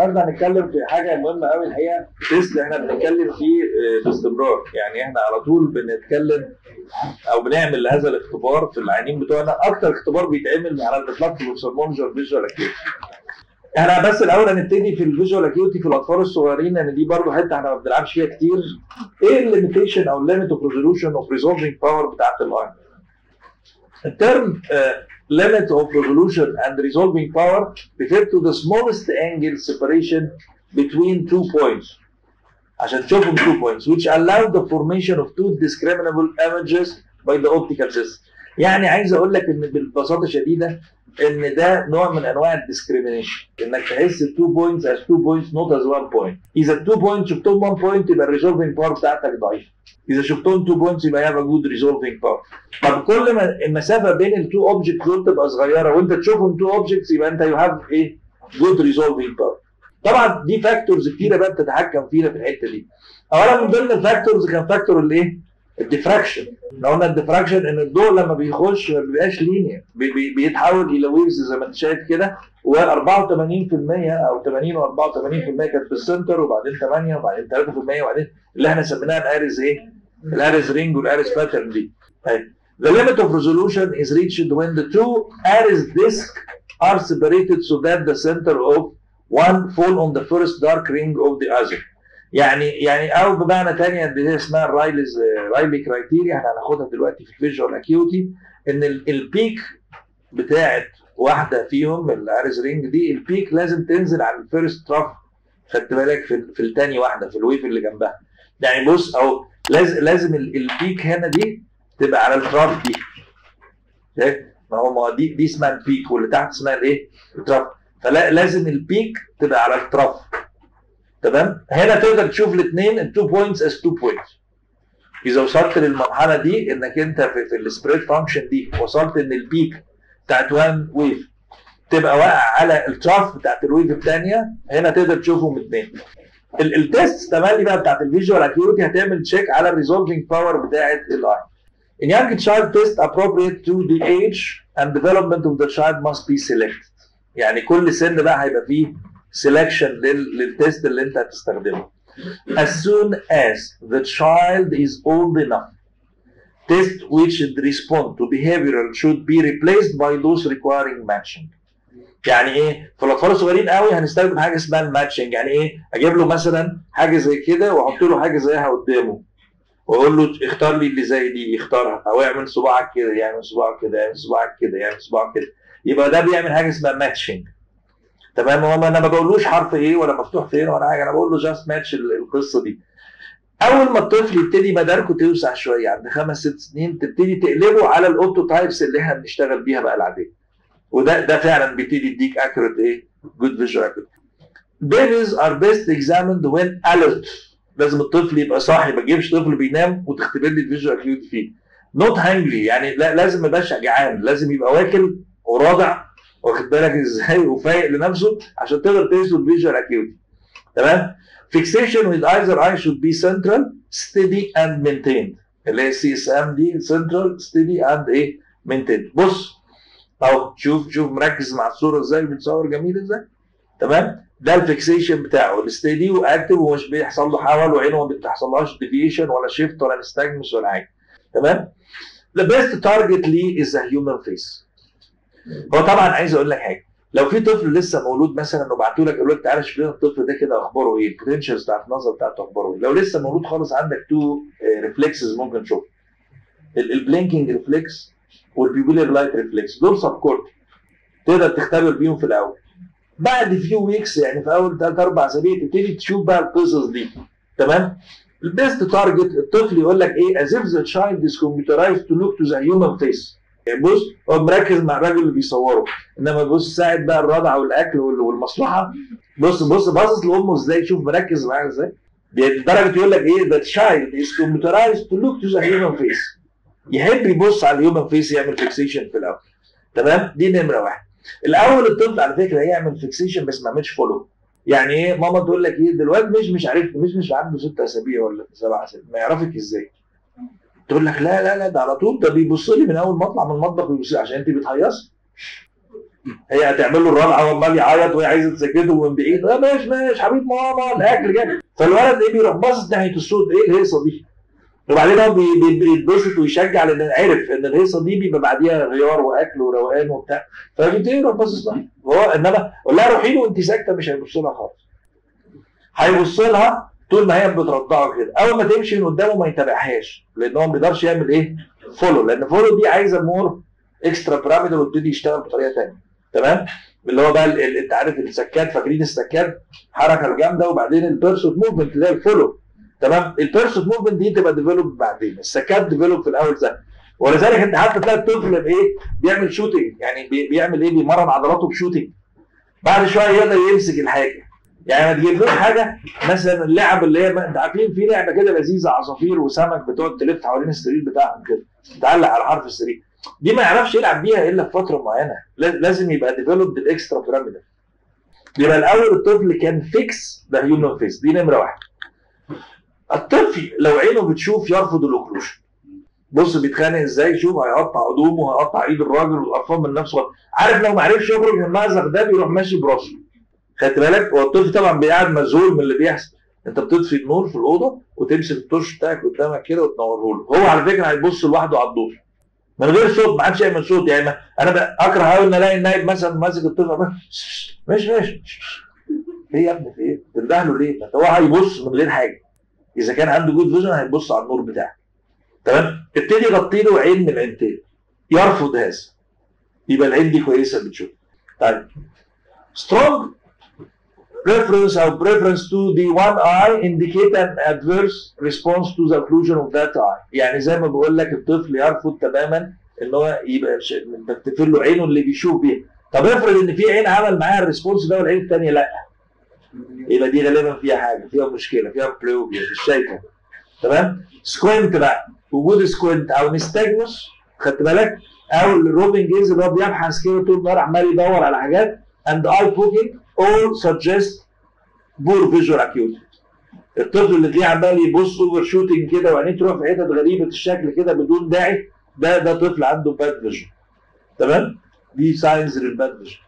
النهارده هنتكلم في حاجه مهمه قوي الحقيقه تيست احنا بنتكلم فيه آه، باستمرار يعني احنا على طول بنتكلم او بنعمل هذا الاختبار في العيانين بتوعنا اكتر اختبار بيتعمل على الاطلاق في السرمونجر فيجوال اكيوتي احنا بس الاول هنبتدي في الفيجوال اكيوتي في الاطفال الصغيرين لان دي برضه حته احنا ما بنلعبش فيها كتير ايه الليميتيشن او الليميت اوف ريزولوشن اوف ريزولفنج باور بتاعت الاي الترم limit of resolution and resolving power refer to the smallest angle separation between two points عشان تشوفهم two points which allow the formation of two discriminable images by the optical system يعني عايز اقول لك ان ببساطه شديده ان ده نوع من انواع الديسكريميشن انك تحس التو بوينتس از تو بوينتس نوت از 1 بوينت اذا التو بوينتس شفتهم 1 بوينت يبقى الريزولفنج باور بتاعتك ضعيف اذا شفتهم 2 بوينتس يبقى هي جود ريزولفنج باور طب كل ما المسافه بين التو اوبجكتس دول تبقى صغيره وانت تشوفهم تو اوبجكتس يبقى انت يو هاف ايه جود ريزولفنج باور طبعا دي فاكتورز كتيره بقى بتتحكم فينا في الحته دي اولا من ضمن الفاكتورز كان فاكتور الايه الديفراكشن احنا قلنا الديفراكشن ان الضوء لما بيخش ما بيبقاش لينير بي بي بيتحول الى ويفز زي ما انت شايف كده و84% او 80 و84% كانت في السنتر وبعدين 8 وبعدين 3% وبعدين اللي احنا سميناها الاريز ايه؟ الاريز رينج والاريز باترن دي. طيب The limit of resolution is reached when the two Aries discs are separated so that the center of one fall on the first dark ring of the other. يعني يعني او بمعنى تاني اللي هي اسمها الرايلز رايلي كرايتيريا احنا هناخدها دلوقتي في الفيجوال اكيوتي ان ال- البيك بتاعت واحده فيهم الاريز رينج دي البيك لازم تنزل على الفيرست تراف خدت بالك في, في الثاني واحده في الويف اللي جنبها يعني بص او لازم لازم ال- البيك هنا دي تبقى على التراف دي شايف؟ ما هو ما هو دي دي اسمها البيك واللي تحت اسمها الايه؟ التراف فلازم البيك تبقى على التراف تمام هنا تقدر تشوف الاثنين التو بوينتس از تو بوينتس اذا وصلت للمرحله دي انك انت في, في السبريد فانكشن دي وصلت ان البيك بتاعت وان ويف تبقى واقع على التراف بتاعت الويف الثانيه هنا تقدر تشوفهم اثنين التست تملي بقى بتاعت الفيجوال اكيورتي هتعمل تشيك على الريزولفنج باور بتاعت الاي In young child test appropriate to the age and development of the child must be selected. يعني كل سن بقى هيبقى فيه selection لل- للتست اللي انت هتستخدمه. As soon as the child is old enough, test which respond to behavioral should be replaced by those requiring matching. يعني ايه؟ في الاطفال الصغيرين قوي هنستخدم حاجه اسمها الماتشنج، يعني ايه؟ اجيب له مثلا حاجه زي كده واحط له حاجه زيها قدامه. واقول له اختار لي اللي زي دي يختارها او اعمل صباعك كده يعمل صباعك كده يعمل صباعك كده يعمل صباعك كده. يبقى ده بيعمل حاجه اسمها ماتشنج. تمام هو انا ما بقولوش حرف ايه ولا مفتوح فين ولا حاجه انا بقول له جاست ماتش القصه دي اول ما الطفل يبتدي مداركه توسع شويه عند خمس ست سنين تبتدي تقلبه على الاوتو تايبس اللي احنا بنشتغل بيها بقى العاديه وده ده فعلا بيبتدي يديك اكيوريت ايه جود فيجوال babies are best examined when alert لازم الطفل يبقى صاحي ما تجيبش طفل بينام وتختبر لي الفيجوال اكيوتي فيه نوت هانجري يعني لا لازم ما يبقاش جعان لازم يبقى واكل وراضع واخد بالك ازاي وفايق لنفسه عشان تقدر تقيس الفيجوال اكيوتي تمام fixation with either eye should be central steady and maintained اللي هي سي اس ام دي central steady and ايه maintained بص اهو شوف شوف مركز مع الصوره ازاي بتصور جميل ازاي تمام ده الفيكسيشن بتاعه الستيدي واكتف ومش بيحصل له حول وعينه ما بتحصلهاش ديفيشن ولا شيفت ولا نستجمس ولا حاجه تمام the best target ليه is a human face هو طبعا عايز اقول لك حاجه لو في طفل لسه مولود مثلا وبعتوا لك قالوا لك تعالى شوف لنا الطفل ده كده اخباره ايه البوتنشالز بتاعت النظر بتاعته اخباره ايه لو لسه مولود خالص عندك تو ريفلكسز ممكن تشوف البلينكينج ريفلكس والبيبولير لايت ريفلكس دول سب كورت تقدر تختبر بيهم في الاول بعد فيو ويكس يعني في اول ثلاث اربع اسابيع تبتدي تشوف بقى القصص دي تمام البيست تارجت الطفل يقول لك ايه as if the child is computerized to look to the human face يعني بص هو مركز مع الراجل اللي بيصوره انما بص ساعد بقى الرضعه والاكل وال- والمصلحه بص بص باصص لامه ازاي شوف مركز معاها ازاي لدرجه يقول لك ايه the child is computerized to look to the human face يحب يبص على الهيومن فيس يعمل فيكسيشن في الاول تمام دي نمره واحد الاول الطفل على فكره يعمل فيكسيشن بس ما يعملش فولو يعني ايه ماما تقول لك ايه دلوقتي مش مش عارف مش مش عنده ست اسابيع ولا سبع اسابيع ما يعرفك ازاي تقول لك لا لا لا ده على طول ده بيبص لي من اول ما اطلع من المطبخ بيبص لي عشان انت بتهيصي هي هتعمل له الرابعه وعمال يعيط وهي عايزه تسكته من بعيد لا ماشي ماشي حبيب ماما الاكل جاي فالولد ايه بيروح باصص ناحيه الصوت ايه الهيصه دي وبعدين هو بي- بي- بيتبسط ويشجع لان عرف ان الهيصه دي بيبقى بعديها غيار واكل وروقان وبتاع فبيبتدي يروح باصص لها هو انما قول لها روحي له وانت ساكته مش هيبص لها خالص هيبص لها طول ما هي بترضعه كده اول ما تمشي من قدامه ما يتابعهاش لان هو ما بيقدرش يعمل ايه فولو لان فولو دي عايزه مور اكسترا بارامتر ويبتدي يشتغل بطريقه ثانيه تمام اللي هو بقى ال- ال- انت عارف السكات فاكرين السكات حركه الجامده وبعدين البيرسوت موفمنت اللي هي الفولو تمام البيرسوت موفمنت دي تبقى ديفلوب بعدين السكات ديفلوب في الاول سنه ولذلك انت حتى تلاقي الطفل بايه بيعمل شوتنج يعني بي- بيعمل ايه بيمرن عضلاته بشوتنج بعد شويه يقدر يمسك الحاجه يعني ما تجيبلوش حاجه مثلا اللعب اللي هي انت عارفين في لعبه كده لذيذه عصافير وسمك بتقعد تلف حوالين السرير بتاعهم كده تعلق على حرف السرير دي ما يعرفش يلعب بيها الا في فتره معينه لاز- لازم يبقى ديفلوب بالاكسترا بيراميدال يبقى الاول الطفل كان فيكس ذا هيومن فيس دي نمره واحد الطفل لو عينه بتشوف يرفض الاوكلوجن بص بيتخانق ازاي شوف هيقطع هدومه وهيقطع ايد الراجل والقرفان من نفسه عارف لو ما عرفش يخرج من المأزق ده بيروح ماشي براسه خدت بالك هو الطفل طبعا بيقعد مذهول من اللي بيحصل انت بتطفي النور في الاوضه وتمسك الطش بتاعك قدامك كده وتنوره له هو على فكره هيبص لوحده على الدور من غير صوت ما حدش يعمل صوت يعني ما انا بقى اكره قوي ان الاقي النايب مثلا ماسك الطفل عمال ماشي ماشي ايه يا ابني في ايه؟ تنده له ليه؟ ما انت هو هيبص من غير حاجه اذا كان عنده جود فيجن هيبص على النور بتاعك تمام؟ ابتدي غطي له عين من العينتين يرفض هذا يبقى العين دي كويسه بتشوف طيب strong preference or preference to the one eye indicate an adverse response to the occlusion of that eye يعني زي ما بقول لك الطفل يرفض تماما ان هو يبقى ش- بتقفل له عينه اللي بيشوف بيها طب افرض ان في عين عمل معاها الريسبونس ده والعين الثانيه لا يبقى دي غالبا فيها حاجه فيها مشكله فيها بلوبيا مش شايفه تمام سكوينت بقى وجود سكوينت او نستجمس خدت بالك او الروبنج جيز اللي هو بيبحث كده طول النهار عمال يدور على حاجات and eye poking all suggest poor visual acuity الطفل اللي تلاقيه عمال يبص اوفر شوتنج كده وعينيه تروح في حتت غريبه الشكل كده بدون داعي ده ده طفل عنده باد فيجن تمام دي ساينز للباد فيجن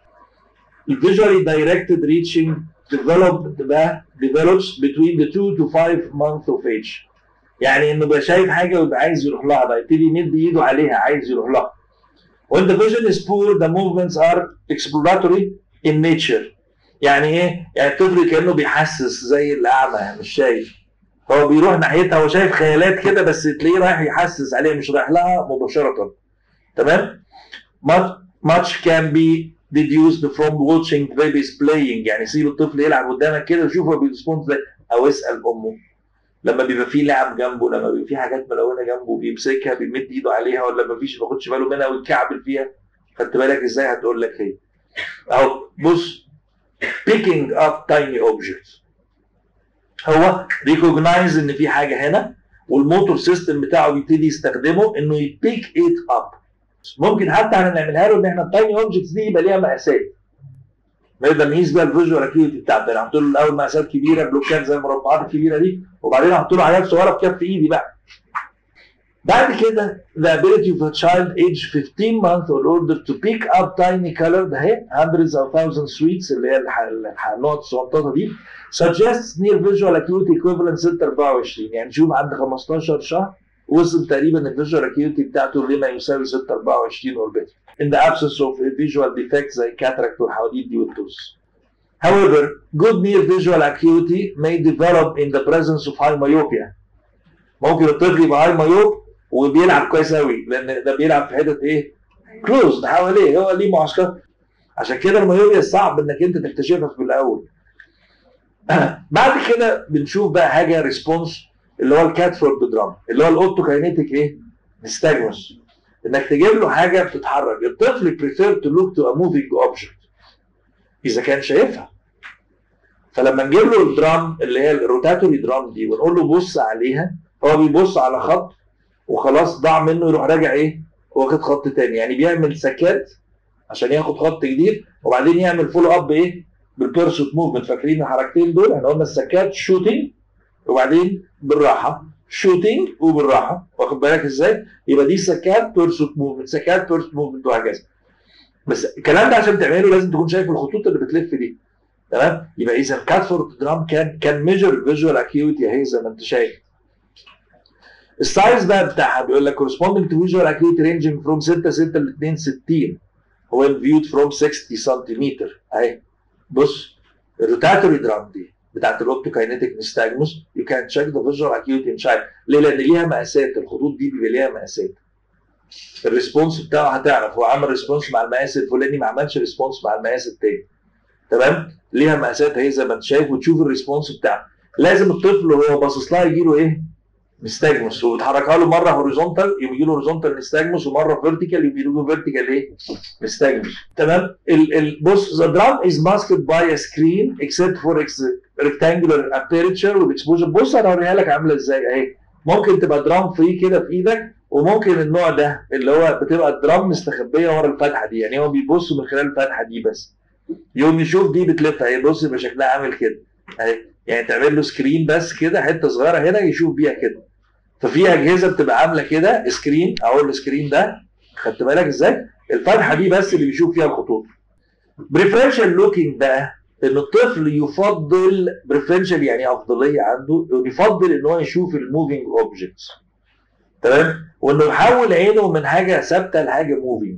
الفيجوالي دايركتد ريتشنج developed بقى develops between the 2 to 5 months of age يعني انه بقى شايف حاجه ويبقى عايز يروح لها بقى يبتدي يمد ايده عليها عايز يروح لها when the vision is poor the movements are exploratory in nature يعني ايه؟ يعني الطفل كانه بيحسس زي الاعمى مش شايف هو بيروح ناحيتها هو شايف خيالات كده بس تلاقيه رايح يحسس عليها مش رايح لها مباشره تمام؟ much, much can be deduced from watching babies playing يعني سيب الطفل يلعب قدامك كده وشوف هو بيرسبوند ازاي او اسال امه لما بيبقى فيه لعب جنبه لما بيبقى فيه حاجات ملونه جنبه بيمسكها بيمد ايده عليها ولا ما فيش ما ياخدش باله منها ويتكعبل فيها خدت بالك ازاي هتقول لك هي اهو بص picking up tiny objects هو ريكوجنايز ان في حاجه هنا والموتور سيستم بتاعه بيبتدي يستخدمه انه يبيك ات اب ممكن حتى هنعملها له ان احنا التايني اوبجكتس دي يبقى ليها مقاسات نقدر نقيس بيها الفيجوال اكيوتي بتاعتنا نحط له الاول مقاسات كبيره بلوكات زي المربعات الكبيره دي وبعدين احط له حاجات صغيره في كف ايدي بقى بعد كده the ability of a child age 15 months in order to pick up tiny colored اهي hundreds of thousands sweets اللي هي الح- الح- النقط الصغنططه دي suggests near visual acuity equivalent 624 يعني شوف عند 15 شهر وصل تقريبا الفيجوال اكيوتي بتاعته لما يساوي 624 اور better in the absence of visual defects زي cataract والحواديت دي والتوس. However, good near visual acuity may develop in the presence of high myopia. ممكن الطفل يبقى هاي مايوب وبيلعب كويس قوي لان ده بيلعب في حتت ايه؟ كلوز حواليه هو ليه معسكر عشان كده المايوبيا صعب انك انت تكتشفها في الاول. بعد كده بنشوف بقى حاجه ريسبونس اللي هو الكاتفورد درام اللي هو الاوتوكاينيتيك ايه؟ نستجمس انك تجيب له حاجه بتتحرك الطفل بريفير تو لوك تو ا موفينج اوبجكت اذا كان شايفها فلما نجيب له الدرام اللي هي الروتاتوري درام دي ونقول له بص عليها هو بيبص على خط وخلاص ضاع منه يروح راجع ايه واخد خط تاني يعني بيعمل سكات عشان ياخد خط جديد وبعدين يعمل فولو اب ايه بالبيرسوت موفمنت فاكرين الحركتين دول احنا قلنا السكات شوتنج وبعدين بالراحه شوتنج وبالراحه واخد بالك ازاي؟ يبقى دي سكات بيرسوت موفمنت سكات بيرسوت موفمنت وهكذا. بس الكلام ده عشان تعمله لازم تكون شايف الخطوط اللي بتلف دي تمام يبقى اذا كاتفورد درام كان كان ميجر فيجوال اكيوتي اهي زي ما انت شايف السايز بقى بتاعها بيقول لك corresponding to visual acuity ranging from 6 6 ل 62 when viewed from 60 سنتيمتر اهي بص الروتاتوري درام دي بتاعت الاوبتوكاينيتيك نستاجموس يو كان تشيك ذا فيجوال اكيوتي ان شايف ليه؟ لان ليها مقاسات الخطوط دي بيبقى ليها مقاسات الريسبونس بتاعه هتعرف هو عمل ريسبونس مع المقاس الفلاني ما عملش ريسبونس مع المقاس التاني تمام ليها مقاسات اهي زي ما انت شايف وتشوف الريسبونس بتاعه لازم الطفل وهو باصص لها يجي له ايه؟ نستاجموس وبتحركها له مره هوريزونتال يقوم يجي له هوريزونتال نستاجموس ومره فيرتيكال يقوم يجي له فيرتيكال ايه؟ نستاجموس تمام ال ال بص the drum is masked by a screen except for ex- rectangular aperture والاكسبوجر بص انا هوريها لك عامله ازاي اهي ممكن تبقى درام فري كده في ايدك وممكن النوع ده اللي هو بتبقى الدرام مستخبيه ورا الفتحه دي يعني هو بيبص من خلال الفتحه دي بس يوم يشوف دي بتلف اهي بص يبقى شكلها عامل كده اهي يعني تعمل له سكرين بس كده حته صغيره هنا يشوف بيها كده ففي اجهزه بتبقى عامله كده سكرين اهو السكرين ده خدت بالك ازاي؟ الفتحه دي بس اللي بيشوف فيها الخطوط. بريفرنشال لوكينج بقى ان الطفل يفضل بريفرنشال يعني افضليه عنده يفضل ان هو يشوف الموفينج اوبجكتس تمام؟ وانه يحول عينه من حاجه ثابته لحاجه موفينج.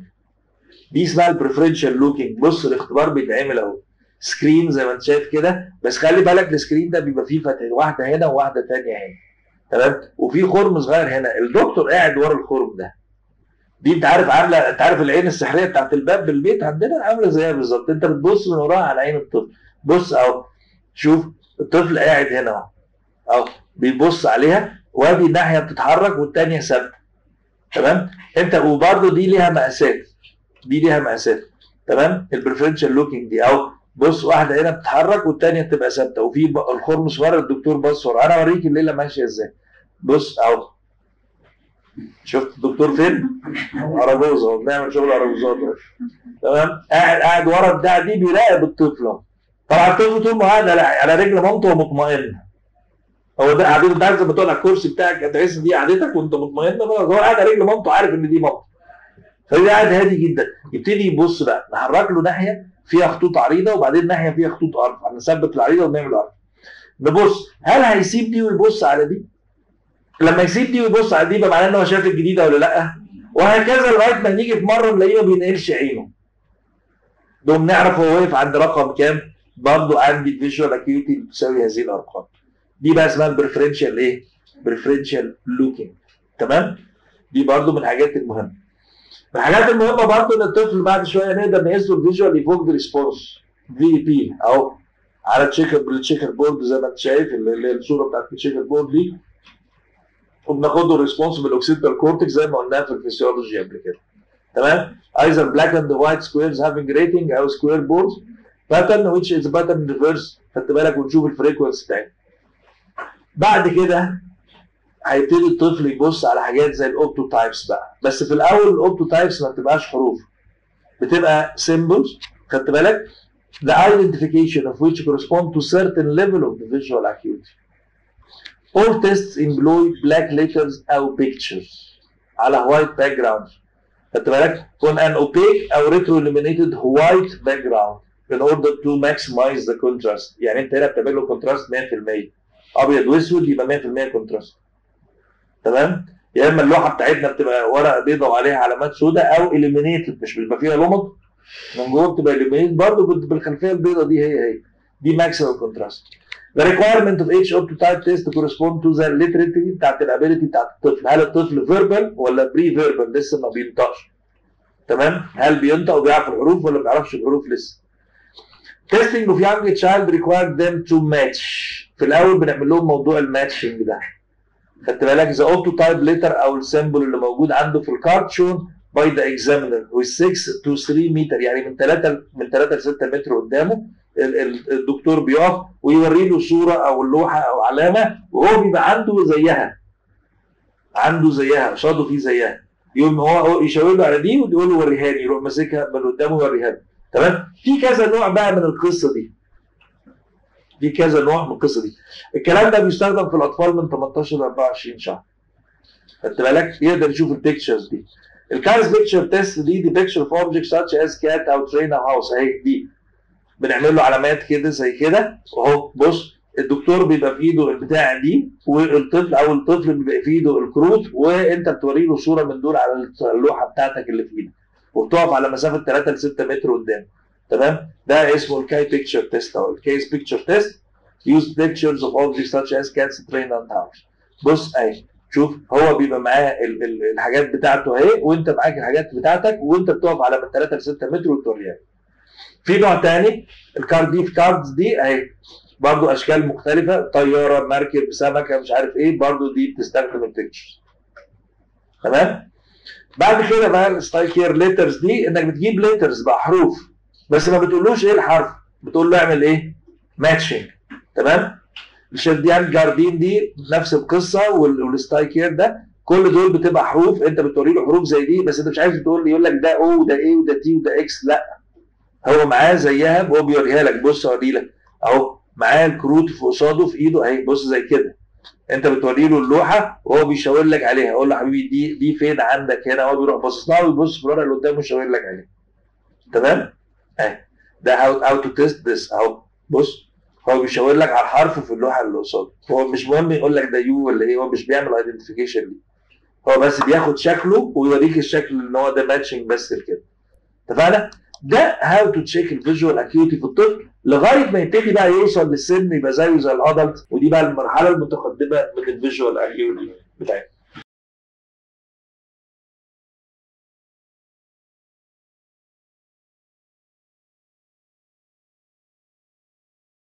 دي اسمها البريفرنشال لوكينج بص الاختبار بيتعمل اهو سكرين زي ما انت شايف كده بس خلي بالك السكرين ده بيبقى فيه فتحه واحده هنا وواحده ثانيه هنا تمام وفي خرم صغير هنا الدكتور قاعد ورا الخرم ده دي انت عارف عامله انت عارف العين السحريه بتاعت الباب بالبيت عندنا عامله زيها بالظبط انت بتبص من وراها على عين الطفل بص اهو شوف الطفل قاعد هنا اهو اهو بيبص عليها وادي الناحيه بتتحرك والثانيه ثابته تمام انت وبرده دي ليها مقاسات دي ليها مقاسات تمام البريفرنشال لوكينج دي اهو بص واحده هنا بتتحرك والثانيه بتبقى ثابته وفي ب- الخرم صغير الدكتور بص ورا انا اوريك الليله ماشيه ازاي بص اهو شفت الدكتور فين؟ عربوزه اهو بنعمل شغل عربوزات اهو تمام قاعد قاعد ورا البتاع دي بيراقب الطفل اهو طبعا الطفل طول ما هو قاعد على على رجل مامته هو مطمئن هو ده قعدته انت عارف لما تقعد على الكرسي بتاعك تحس ان دي قعدتك وانت مطمئن بقى هو قاعد على رجل مامته عارف ان دي مامته فهو قاعد هادي جدا يبتدي يبص بقى نحرك له ناحيه فيها خطوط عريضه وبعدين ناحيه فيها خطوط ارفع نثبت العريضه ونعمل ارفع نبص هل هيسيب دي ويبص على دي؟ لما يسيب دي ويبص على دي يبقى معناه ان هو شاف الجديده ولا لا؟ وهكذا لغايه ما نيجي في مره نلاقيه ما بينقلش عينه. نقوم نعرف هو واقف عند رقم كام؟ برضه عندي الفيجوال اكيوتي بتساوي هذه الارقام. دي بقى اسمها البريفرنشال ايه؟ بريفرنشال لوكينج تمام؟ دي برضه من الحاجات المهمه. من الحاجات المهمه برضه ان الطفل بعد شويه نقدر نقيس له الفيجوال ايفوكد ريسبونس في بي اهو على التشيكر بالتشيكر بورد زي ما انت شايف اللي هي الصوره بتاعت التشيكر بورد دي وبناخد له الريسبونس بالاوكسيتال كورتكس زي ما قلناها في الفسيولوجي قبل كده تمام either black and white squares having rating او square boards pattern which is pattern reverse خدت بالك ونشوف الفريكونسي بتاعتها بعد كده هيبتدي الطفل يبص على حاجات زي الاوبتو تايبس بقى بس في الاول الاوبتو تايبس ما بتبقاش حروف بتبقى symbols خدت بالك the identification of which correspond to certain level of the visual acuity all tests employ black letters او pictures على white background خدت بالك on an opaque او retro illuminated white background in order to maximize the contrast يعني انت هنا بتعمل له contrast 100% ابيض واسود يبقى 100% contrast تمام يا اما اللوحه بتاعتنا بتبقى ورقه بيضاء وعليها علامات سوداء او illuminated مش بيبقى فيها لمض من جوه بتبقى illuminated برضه بالخلفيه البيضاء دي هي هي دي maximum contrast The requirement of each optotype test correspond to the literacy بتاعت الابيلتي بتاعت الطفل، هل الطفل فيربال ولا بري فيربال لسه ما بينطقش؟ تمام؟ هل بينطق وبيعرف الحروف ولا ما بيعرفش الحروف لسه؟ Testing of young child required them to match. في الأول بنعمل لهم موضوع الماتشنج ده. خدت بالك ذا اوبتوتايب ليتر أو السيمبل اللي موجود عنده في الكارد shown by the examiner with 6 to 3 متر يعني من 3 من 3 ل 6 متر قدامه ال- ال- الدكتور بيقف ويوري له صوره او اللوحه او علامه وهو بيبقى عنده زيها عنده زيها قصاده في زيها يقوم هو هو يشاور له على دي ويقول له وريها لي يروح ماسكها من قدامه ويوريها له تمام في كذا نوع بقى من القصه دي في كذا نوع من القصه دي الكلام ده بيستخدم في الاطفال من 18 ل 24 شهر خدت بالك يقدر يشوف البيكتشرز دي الكارز بيكتشر تيست دي دي بيكتشر اوف اوبجكت ساتش از كات او ترين او هاوس اهي دي بنعمل له علامات كده زي كده اهو بص الدكتور بيبقى في ايده البتاع دي والطفل او الطفل بيبقى في ايده الكروت وانت بتوري له صوره من دول على اللوحه بتاعتك اللي في ايدك وبتقف على مسافه 3 ل 6 متر قدام تمام ده اسمه الكاي بيكتشر تيست او الكيس بيكتشر تيست use pictures of objects such as cats train and house بص اهي شوف هو بيبقى معاه ال- ال- الحاجات بتاعته اهي وانت معاك الحاجات بتاعتك وانت بتقف على من 3 ل 6 متر وتوريها في نوع تاني الكارد دي كاردز دي اهي برضو اشكال مختلفه طياره مركب سمكه مش عارف ايه برضو دي بتستخدم البيكتشرز تمام بعد كده بقى الستايكير ليترز دي انك بتجيب ليترز بقى حروف بس ما بتقولوش ايه الحرف بتقول له اعمل ايه ماتشنج تمام الشديان جاردين دي نفس القصه وال- والستايكير ده كل دول بتبقى حروف انت بتوري له حروف زي دي بس انت مش عايز تقول لي يقول لك ده او وده ايه وده تي وده اكس لا هو معاه زيها وهو بيوريها لك بص اوري لك اهو معاه الكروت في قصاده في ايده اهي بص زي كده انت بتوري له اللوحه وهو بيشاور لك عليها يقول له حبيبي دي دي فين عندك هنا هو بيروح باصص لها ويبص في الورقه اللي قدامه ويشاور لك عليها تمام اهي ده هاو هاو تو تيست ذس اهو بص هو بيشاور لك على الحرف في اللوحه اللي قصاده هو مش مهم يقول لك ده يو ولا ايه هو مش بيعمل ايدنتيفيكيشن ليه هو بس بياخد شكله ويوريك الشكل ان هو ده ماتشنج بس كده اتفقنا؟ ده هاو تو تشيك الفيجوال اكيوتي في الطفل لغايه ما يبتدي بقى يوصل للسن يبقى زيه زي الادلت ودي بقى المرحله المتقدمه من الفيجوال اكيوتي بتاعتنا